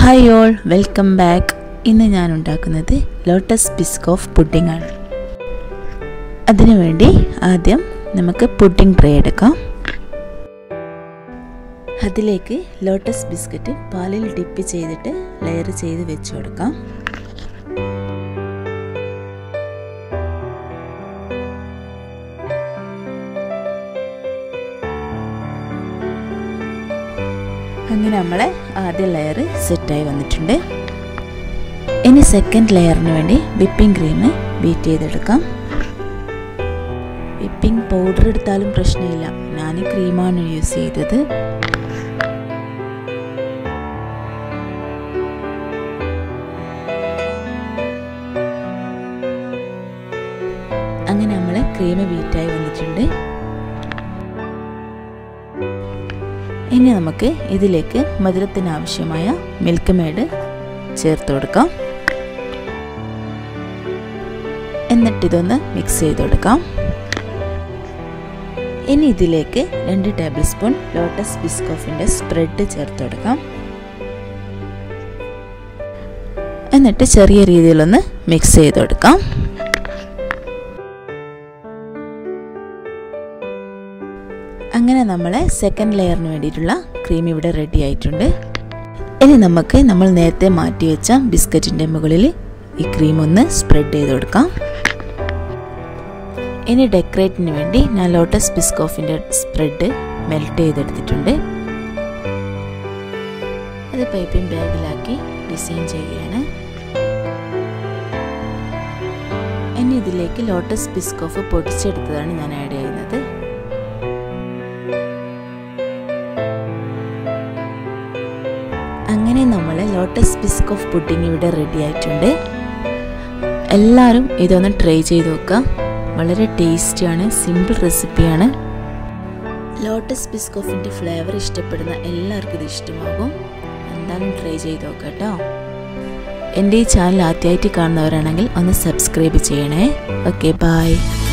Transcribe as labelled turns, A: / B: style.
A: hi all welcome back ഇന്ന് ഞാൻ ഉണ്ടാക്കുന്നത് ലോട്ടസ് ബിസ്കോഫ് പുഡിംഗ് ആണ് അതിനുവേണ്ടി ആദ്യം നമുക്ക് പുഡിംഗ് ട്രേ എടുക്കാം അതിലേക്ക് ലോട്ടസ് ബിസ്ക്കറ്റ് പാലിൽ ഡിപ്പ് ചെയ്തിട്ട് ലെയർ ചെയ്ത് വെച്ച് കൊടുക്കാം അങ്ങനെ നമ്മളെ ആദ്യ ലെയർ സെറ്റായി വന്നിട്ടുണ്ട് ഇനി സെക്കൻഡ് ലെയറിന് വേണ്ടി വിപ്പിംഗ് ക്രീം ബീറ്റ് ചെയ്തെടുക്കാം വിപ്പിംഗ് പൗഡർ എടുത്താലും പ്രശ്നമില്ല ഞാൻ ക്രീമാണ് യൂസ് ചെയ്തത് അങ്ങനെ നമ്മൾ ക്രീം ബീറ്റായി വന്നിട്ടുണ്ട് ഇനി നമുക്ക് ഇതിലേക്ക് മധുരത്തിന് ആവശ്യമായ മിൽക്ക് മേഡ് ചേർത്ത് കൊടുക്കാം എന്നിട്ട് ഇതൊന്ന് മിക്സ് ചെയ്ത് കൊടുക്കാം ഇനി ഇതിലേക്ക് രണ്ട് ടേബിൾ സ്പൂൺ ലോട്ടസ് ബിസ്കോഫിൻ്റെ സ്പ്രെഡ് ചേർത്ത് കൊടുക്കാം എന്നിട്ട് ചെറിയ രീതിയിലൊന്ന് മിക്സ് ചെയ്ത് കൊടുക്കാം അങ്ങനെ നമ്മളെ സെക്കൻഡ് ലെയറിന് വേണ്ടിയിട്ടുള്ള ക്രീം ഇവിടെ റെഡി ആയിട്ടുണ്ട് ഇനി നമുക്ക് നമ്മൾ നേരത്തെ മാറ്റി വെച്ച ബിസ്ക്കറ്റിൻ്റെ മുകളിൽ ഈ ക്രീം ഒന്ന് സ്പ്രെഡ് ചെയ്ത് കൊടുക്കാം ഇനി ഡെക്കറേറ്റിന് വേണ്ടി ഞാൻ ലോട്ടസ് ബിസ്കോഫിൻ്റെ സ്പ്രെഡ് മെൽറ്റ് ചെയ്തെടുത്തിട്ടുണ്ട് അത് പൈപ്പിംഗ് ബാഗിലാക്കി ഡിസൈൻ ചെയ്യുകയാണ് ഇനി ഇതിലേക്ക് ലോട്ടസ് ബിസ്കോഫ് പൊടിച്ചെടുത്തതാണ് ഞാൻ ആഡ് ചെയ്യുന്നത് അങ്ങനെ നമ്മൾ ലോട്ടസ് ബിസ്കോഫ് പുഡിംഗ് ഇവിടെ റെഡി ആയിട്ടുണ്ട് എല്ലാവരും ഇതൊന്ന് ട്രൈ ചെയ്ത് നോക്കുക വളരെ ടേസ്റ്റിയാണ് സിമ്പിൾ റെസിപ്പിയാണ് ലോട്ടസ് ബിസ്കോഫിൻ്റെ ഫ്ലേവർ ഇഷ്ടപ്പെടുന്ന എല്ലാവർക്കും ഇത് ഇഷ്ടമാകും എന്തായാലും ട്രൈ ചെയ്ത് നോക്കാം കേട്ടോ എൻ്റെ ഈ ചാനൽ ആദ്യമായിട്ട് കാണുന്നവരാണെങ്കിൽ ഒന്ന് സബ്സ്ക്രൈബ് ചെയ്യണേ ഓക്കെ ബായ്